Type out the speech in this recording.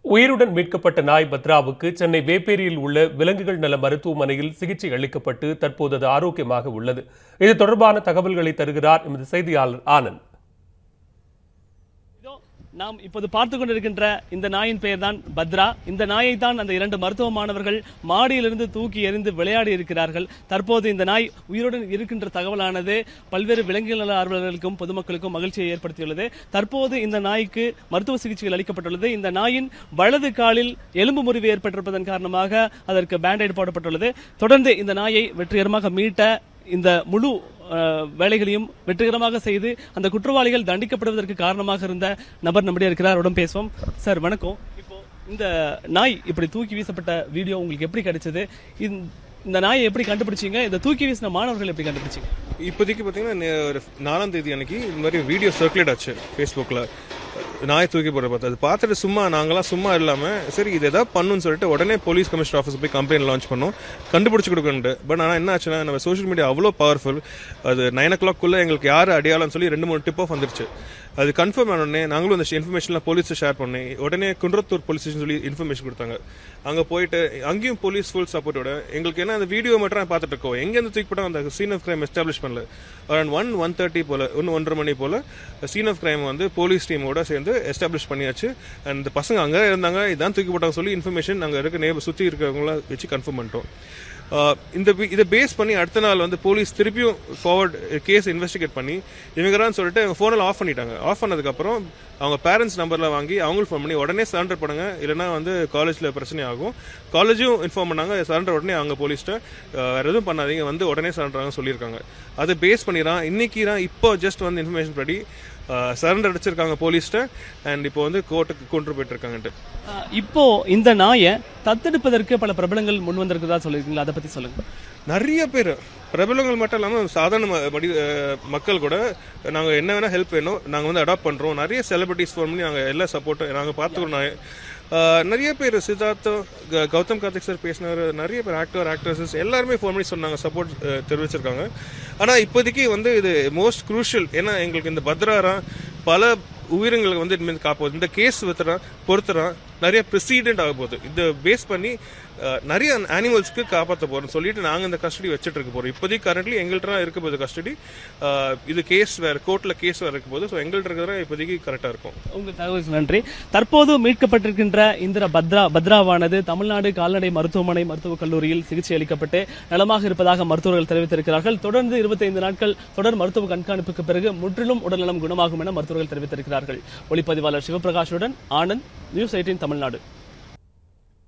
உயிருடன் மீட்கப்பட்ட நாய் பத்ராவுக்கு சென்னை வேப்பேரியில் உள்ள விலங்குகள் நல மருத்துவமனையில் சிகிச்சை அளிக்கப்பட்டு தற்போது அது ஆரோக்கியமாக உள்ளது இது தொடர்பான தகவல்களை தருகிறார் எமது செய்தியாளர் ஆனந்த் இதோ நாம் இப்போது பார்த்து கொண்டிருக்கின்ற இந்த நாயின் பெயர் தான் பத்ரா இந்த நாயை தான் அந்த இரண்டு மருத்துவ மாணவர்கள் மாடியிலிருந்து தூக்கி எறிந்து விளையாடி இருக்கிறார்கள் தற்போது இந்த நாய் உயிருடன் இருக்கின்ற தகவலானது பல்வேறு விலங்குகள் நல ஆர்வலர்களுக்கும் பொதுமக்களுக்கும் மகிழ்ச்சியை ஏற்படுத்தியுள்ளது தற்போது இந்த நாய்க்கு மருத்துவ சிகிச்சைகள் அளிக்கப்பட்டுள்ளது இந்த நாயின் வலது காலில் எலும்பு முறிவு ஏற்பட்டிருப்பதன் காரணமாக அதற்கு பேண்டைட் போடப்பட்டுள்ளது தொடர்ந்து இந்த நாயை வெற்றிகரமாக மீட்ட இந்த முழு அஹ், வேலைகளையும் வெற்றிகரமாக செய்து அந்த குற்றவாளிகள் தண்டிக்கப்படுவதற்கு காரணமாக இருந்த நபர் நம்முடைய இருக்கிறார் அவரிடம் பேசுவோம் சார் வணக்கம் இப்போ இந்த நாய் இப்படி தூக்கி வீசப்பட்ட வீடியோ உங்களுக்கு எப்படி கிடைச்சது இந்த- இந்த நாயை எப்படி கண்டுபிடிச்சீங்க இந்த தூக்கி வீசின மாணவர்கள் எப்படி கண்டுபிடிச்சீங்க இப்போதைக்கு பார்த்தீங்கன்னா நே- ஒரு நாலாம் தேதி அன்னைக்கு இந்த மாதிரி வீடியோ சர்க்குலேட் ஆச்சு ஃபேஸ்புக்கில் நாய் தூக்கி போட பார்த்து அது பார்த்துட்டு சும்மா நாங்களாம் சும்மா இல்லாமல் சரி இது எதாவது பண்ணுன்னு சொல்லிட்டு உடனே போலீஸ் கமிஷனர் ஆஃபீஸ் போய் கம்ப்ளைண்ட் லான்ச் பண்ணோம் கண்டுபிடிச்சு கொடுக்கணுண்டு பட் ஆனால் என்ன ஆச்சுன்னா நம்ம சோஷியல் மீடியா அவ்வளோ பவர்ஃபுல் அது நைன் ஓ கிளாக்குள்ளே எங்களுக்கு யார் அடையாளம்னு சொல்லி ரெண்டு மூணு டிப் ஆஃப் வந்துருச்சு அது கன்ஃபார்ம் ஆன உடனே நாங்களும் அந்த இன்ஃபர்மேஷன்லாம் போலீஸ் ஷேர் பண்ணி உடனே குன்றத்தூர் போலீஸ் ஸ்டேஷன் சொல்லி இன்ஃபர்மேஷன் கொடுத்தாங்க அங்கே போயிட்டு அங்கேயும் போலீஸ் ஃபுல் சப்போர்ட்டோட எங்களுக்கு என்ன அந்த வீடியோ மட்டும் நான் பார்த்துட்டு இருக்கோம் எங்கேருந்து தூக்கி போட்டாங்க அந்த சீன் ஆஃப் கிரைம் எஸ்டாப்ளிஷ் பண்ணல அரௌண்ட் ஒன் ஒன் தேர்ட்டி போல ஒன்று ஒன்றரை மணி போல சீன் ஆஃப் கிரைம் வந்து போலீஸ் டீமோட சேர்ந்து எஸ்டாப்ளிஷ் பண்ணியாச்சு அண்ட் பசங்க அங்கே இருந்தாங்க இதான் தூக்கி போட்டாங்க சொல்லி இன்ஃபர்மேஷன் நாங்கள் இருக்க நேபர் சுற்றி இருக்கிறவங்கள வச்சு கன்ஃபார்ம் பண்ணிட்டோம் ஆஹ் இந்த வி- இதை பேஸ் பண்ணி அடுத்த நாள் வந்து போலீஸ் திருப்பியும் ஃபார்வர்ட் கேஸ் இன்வெஸ்டிகேட் பண்ணி இவங்கறான்னு சொல்லிட்டு அவங்க ஃபோனில் ஆஃப் பண்ணிட்டாங்க ஆஃப் பண்ணதுக்கப்புறம் அவங்க பேரண்ட்ஸ் நம்பரில் வாங்கி அவங்களுக்கு ஃபோன் பண்ணி உடனே சரண்டர் பண்ணுங்க இல்லைன்னா வந்து காலேஜில் பிரச்சனை ஆகும் காலேஜும் இன்ஃபார்ம் பண்ணாங்க சரண்டர் உடனே அவங்க போலீஸ்ட்ட வேற எதுவும் பண்ணாதீங்க வந்து உடனே சரண்டர் ஆக சொல்லியிருக்காங்க அதை பேஸ் பண்ணி தான் இன்னைக்கு தான் இப்போ ஜஸ்ட் வந்து இன்ஃபர்மேஷன் படி சரண்டர் அடிச்சிருக்காங்க போலீஸ்ட்ட அண்ட் இப்போ வந்து கோர்ட்டுக்கு கொண்டு போயிட்டு இருக்காங்கன்ட்டு அஹ், இப்போ இந்த நாயை தத்தெடுப்பதற்கு பல பிரபலங்கள் முன் வந்திருக்கிறதா சொல்லியிருக்கீங்களா அதை பத்தி சொல்லுங்க நிறைய பேர் பிரபலங்கள் மட்டும் இல்லாமல் சாதாரண ம- மடி அஹ் மக்கள் கூட நாங்கள் என்ன வேணால் ஹெல்ப் வேணும் நாங்கள் வந்து அடாப்ட் பண்ணுறோம் நிறைய செலிபிரிட்டிஸ் ஃபோன் பண்ணி நாங்கள் எல்லா சப்போர்ட்டும் நாங்கள் பார்த்துக்கிறோம் நான் அஹ் நிறைய பேர் சித்தார்த்தோ க- கௌதம் கார்த்திக் சார் பேசினார் நிறைய பேர் ஆக்டர் ஆக்ட்ரஸஸ் எல்லாருமே ஃபோன் பண்ணி சொன்னாங்க சப்போர்ட் தெரிவிச்சிருக்காங்க ஆனால் இப்போதைக்கு வந்து இது மோஸ்ட் குரூஷியல் ஏன்னா எங்களுக்கு இந்த பத்ராரா பல உயிரினங்களுக்கு வந்து இனிமேல் காப்போகுது இந்த கேஸ் வித்துறா பொறுத்துறா நிறைய ப்ரெசிடென்ட் ஆக போகுது இதை பேஸ் பண்ணி அஹ், நிறைய அனிமல்ஸ்க்கு காப்பாற்ற போறோம் சொல்லிட்டு நாங்க இந்த கஸ்டடி வச்சுட்டு இருக்க போறோம் இப்போதைக்கு கரண்ட்லி எங்கள்கிட்ட இருக்க போகுது கஸ்டடி இது கேஸ் வேற கோர்ட்ல கேஸ் வேற இருக்க போது ஸோ எங்கள்கிட்ட இருக்கிற இப்போதைக்கு கரெக்டா இருக்கும் உங்க தகவலுக்கு நன்றி தற்போது மீட்கப்பட்டிருக்கின்ற இந்த பத்ரா பத்ராவானது தமிழ்நாடு கால்நடை மருத்துவமனை மருத்துவக் கல்லூரியில் சிகிச்சை அளிக்கப்பட்டு நலமாக இருப்பதாக மருத்துவர்கள் தெரிவித்திருக்கிறார்கள் தொடர்ந்து 25 நாட்கள் தொடர் மருத்துவ கண்காணிப்புக்கு பிறகு முற்றிலும் உடல்நலம் குணமாகும் என மருத்துவர்கள் தெரிவித்திருக்கிறார்கள் ஒளிப்பதிவாளர் சிவபிரகாஷுடன் ஆனந்த் நியூஸ் எயிட்டின் தமிழ்நாடு